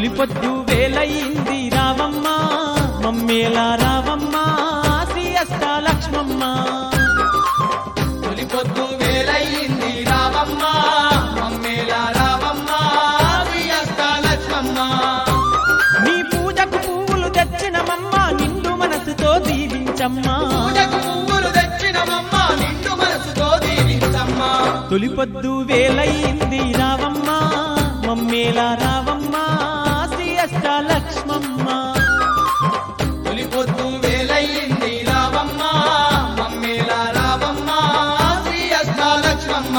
తొలిపొద్దు వేలయింది రావమ్మ మమ్మేలా రావమ్మ శ్రీ అష్టాలక్ష్మమ్మ తొలి పొద్దు వేలయ్యింది రావమ్మ మమ్మేలా రావమ్మ లక్ష్మమ్మ నీ పూజకు పువ్వులు తెచ్చినమమ్మ నిండు మనసుతో దీవించమ్మా పూజకు పువ్వులు తెచ్చినమమ్మ నిండు మనసుతో దీవించమ్మ తొలిపొద్దు వేలయింది రావమ్మ మమ్మేలా రావమ్మ శ్రీ అష్టాలక్ష్మమ్మ తొలి పొద్దు వేలయ్యింది రావమ్మ మమ్మేలా రావమ్మ శ్రీ అష్టాలక్ష్మమ్మ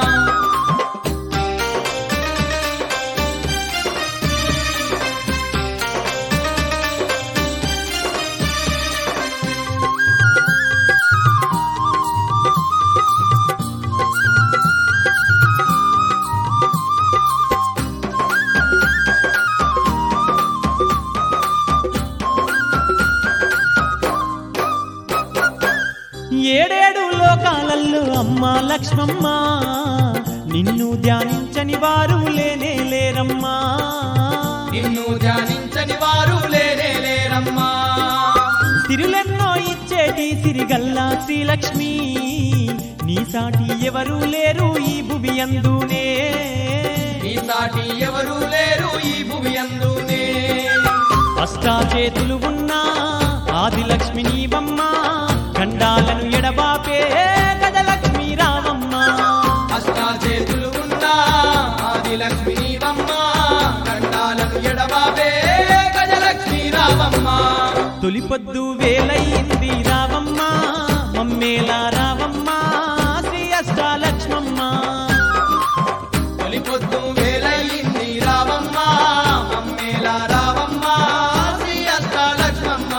ఏడేడు లోకాలల్లో అమ్మ లక్ష్మమ్మ నిన్ను ధ్యానించని వారు లేనే లేరమ్మా నిన్ను ధ్యానించని వారు లేనే లేరమ్మా సిరులెన్నో ఇచ్చేటి సిరిగల్లా శ్రీలక్ష్మి నీ సాటి ఎవరు లేరు ఈ భువి అందునే నీ సాటి ఎవరు లేరు ఈ భూమి అందునే అష్టాచేతులు ఉన్నా ఆదిలక్ష్మి నీవమ్మ ఖండాలను ఎడబాపే గజలక్ష్మి రావమ్మ అష్టా చేతులు ఉన్నా ఆది లక్ష్మి నీవమ్మ కండాలను ఎడబాబే గజలక్ష్మి రావమ్మ తొలిపొద్దు వేలయింది రావమ్మ మమ్మేలా రావమ్మ శ్రీ అష్టాలక్ష్మమ్మ తొలి పొద్దు వేలయ్యింది రావమ్మ మమ్మేలా రావమ్మ శ్రీ అష్టాలక్ష్మమ్మ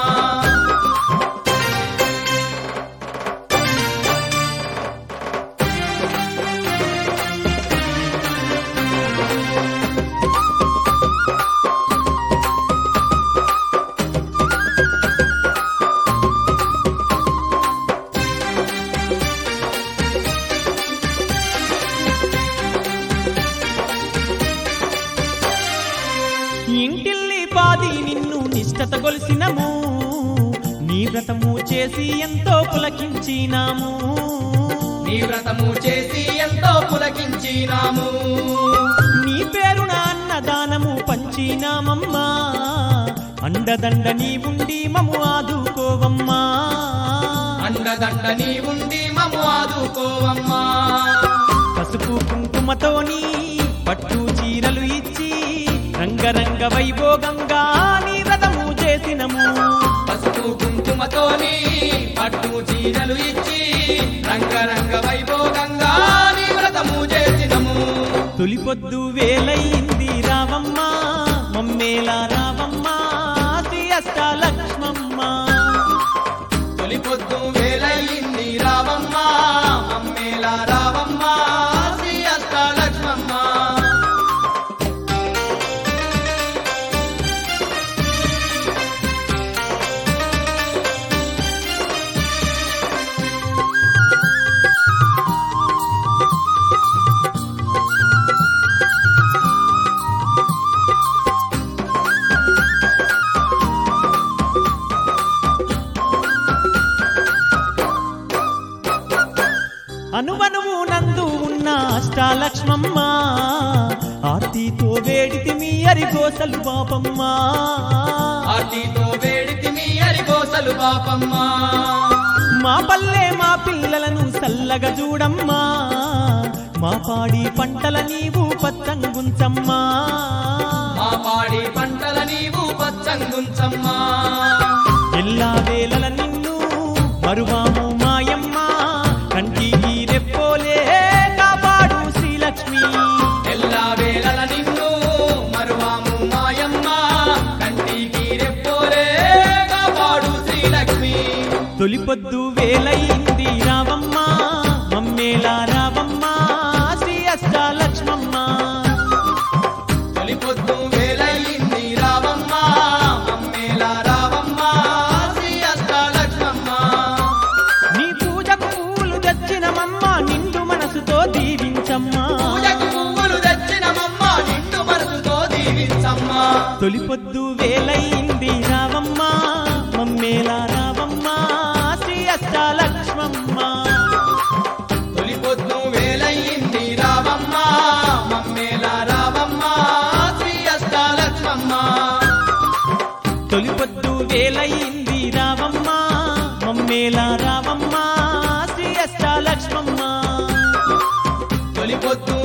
ఇంటిల్లి పాది నిన్ను నిష్టత గొలిసినము నీ వ్రతము చేసి ఎంతో పులకించినాము నీ వ్రతము చేసి ఎంతో పులకించినాము నీ పేరున అన్నదానము పంచినామమ్మా అండదండ నీ ఉండి మము ఆదుకోవమ్మా అండదండ నీ ఉండి మము ఆదుకోవమ్మా పసుపు కుంకుమతోని పట్టు చీరలు ఇచ్చి రంగరంగ వైభోగంగా నీ వ్రతము చేసినము పసుపు కుంకుమతోని పట్టు చీరలు ఇచ్చి రంగరంగ వైభోగంగా నీ వ్రతము చేసినము తొలిపొద్దు వేలయింది రావమ్మ మమ్మేలా రావమ్మ శ్రీ అష్టాలక్ష్మమ్మ తొలి పొద్దు వేలయ్యింది రావమ్మ అమ్మేలా రావమ్మ శ్రీ అష్టాలక్ష్మమ్మ అనువనువు నందు ఉన్న అష్టాలక్ష్మమ్మ ఆర్తితో వేడితి మీ అరిగోసలు పాపమ్మ ఆర్తితో వేడితి మీ అరిగోసలు పాపమ్మ మా పల్లె మా పిల్లలను చల్లగా చూడమ్మా మా పాడి పంటల నీవు పచ్చంగుంచమ్మా మా పాడి పంటల నీవు పచ్చంగుంచమ్మా ఎల్లా వేళల నిన్ను మరువాము మాయమ్మ కంటికి రెప్పోలే కాపాడు శ్రీలక్ష్మి ఎల్లా వేళల నిన్ను మరువాము మాయమ్మ కంటికి రెప్పోలే కాపాడు శ్రీలక్ష్మి తొలిపొద్దు వేలయింది రావమ్మ మమ్మేలా రావమ్మ శ్రీ అష్టాలక్ష్మమ్మ తొలి పొద్దు వేలయ్యింది రావమ్మ మమ్మేలా రావమ్మ శ్రీ అష్టాలక్ష్మమ్మ నీ పూజకు పూలు తెచ్చినమమ్మ నిండు మనసుతో దీవించమ్మా పూజకు పువ్వులు తెచ్చినమమ్మ నిండు మనసుతో దీవించమ్మా తొలిపొద్దు వేలయింది రావమ్మ మమ్మేలా రావమ్మ శ్రీ అష్టాలక్ష్మమ్మ తొలి పొద్దు వేలయ్యింది రావమ్మ మమ్మేల రావమ్మ శ్రీ అష్టాలక్ష్మమ్మ తొలిపొద్దు వేలయింది రావమ్మ మమ్మేలా రావమ్మ శ్రీ అష్టాలక్ష్మమ్మ తొలి పొద్దు